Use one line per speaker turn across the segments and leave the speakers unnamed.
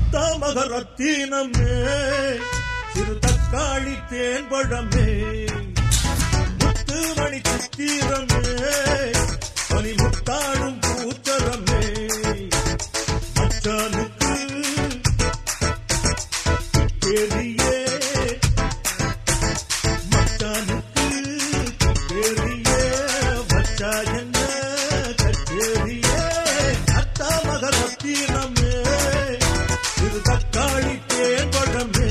அத்தாமக ரத்தீனமே சிறு தக்காளி தேன்பழமே முத்துமணி சித்திரமே பனி முத்தாடும் பூச்சரமே மச்சானுக்கு பெரிய மச்சானுக்கு பெரிய மச்சா என்ன கச்சேரிய அத்தா மக ரத்தீனமே சிறு தக்காளி தேன்பழமே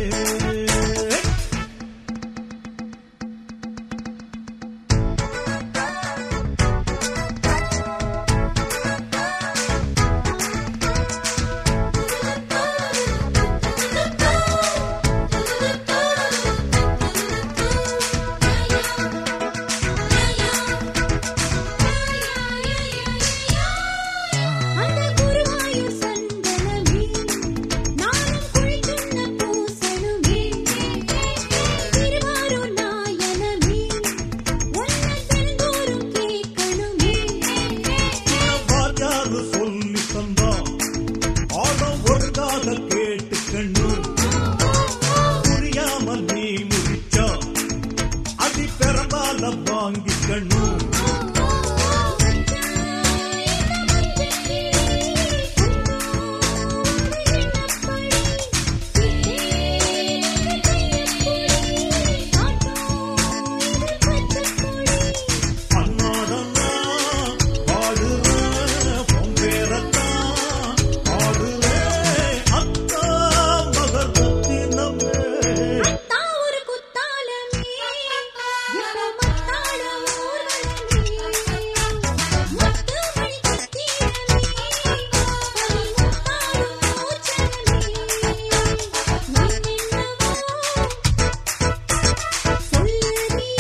அந்த குருவாயூர் சந்தனமே நானும் குளித்துள்ள பூசணுமே திருவாரூர் நாயனமே உன்னை தினந்தோறும் கேட்கணுமே
வாத்தியாரு சொல்லி தந்தா ஆடம் ஒழுங்காக கேட்டுக்கணும் புரியாம நீ முடிச்சா அடி பெறந்தால வாங்கிக்கணும் அன்னாடன்னா பாடுறேன் பொங்கேறத்தான் ஆடுறேன் அத்தா மகர் ரத்தினமே
ஒரு குத்தாலமே மத்தாள ஊர்வலமே முத்து மணி கத்தீரமே முத்தாடும் மூச்சலமே என்னென்னவோ சொல்லுறியே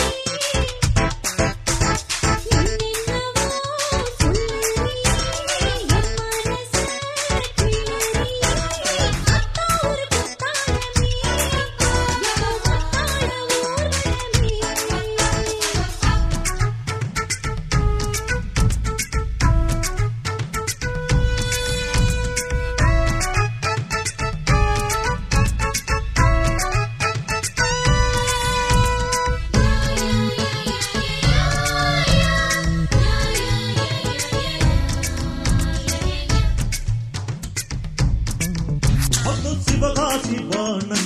அது சிவகாசி வானங்கள்